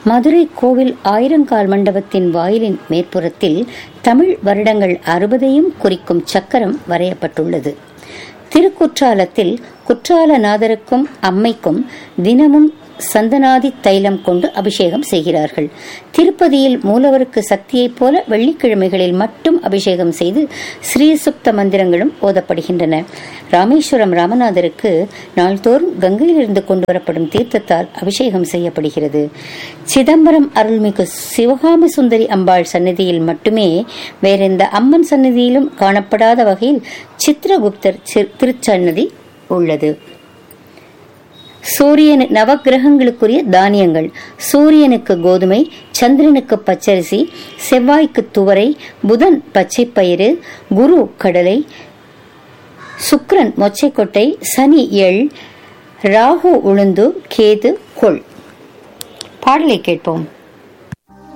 மதுரை கோவில் ஆயிரங்கால் மண்டபத்தின் வாயிலின் மேற்புறத்தில் தமிழ் வருடங்கள் அறுபதையும் குறிக்கும் சக்கரம் வரையப்பட்டுள்ளது திருக்குற்றாலத்தில் குற்றாலநாதருக்கும் அம்மைக்கும் தினமும் சந்தனாதி தைலம் கொண்டு அபிஷேகம் செய்கிறார்கள் திருப்பதியில் மூலவருக்கு சக்தியைப் போல வெள்ளிக்கிழமைகளில் மட்டும் அபிஷேகம் செய்து ஸ்ரீசுக்த மந்திரங்களும் ஓதப்படுகின்றன ராமேஸ்வரம் ராமநாதருக்கு நாள்தோறும் கங்கையிலிருந்து கொண்டு வரப்படும் தீர்த்தத்தால் அபிஷேகம் செய்யப்படுகிறது சிதம்பரம் அருள்மிகு சிவகாமி சுந்தரி அம்பாள் சந்நிதியில் மட்டுமே வேறெந்த அம்மன் சந்நிதியிலும் காணப்படாத வகையில் சித்திரகுப்தர் திருச்சன்னதி உள்ளது சூரியன் நவகிரகங்களுக்குரிய தானியங்கள் சூரியனுக்கு கோதுமை சந்திரனுக்கு பச்சரிசி செவ்வாய்க்கு துவரை புதன் பச்சைப்பயிறு குரு கடலை சுக்ரன் மொச்சைக்கொட்டை சனி எள் ராகு உளுந்து கேது கொள் பாடலை கேட்போம்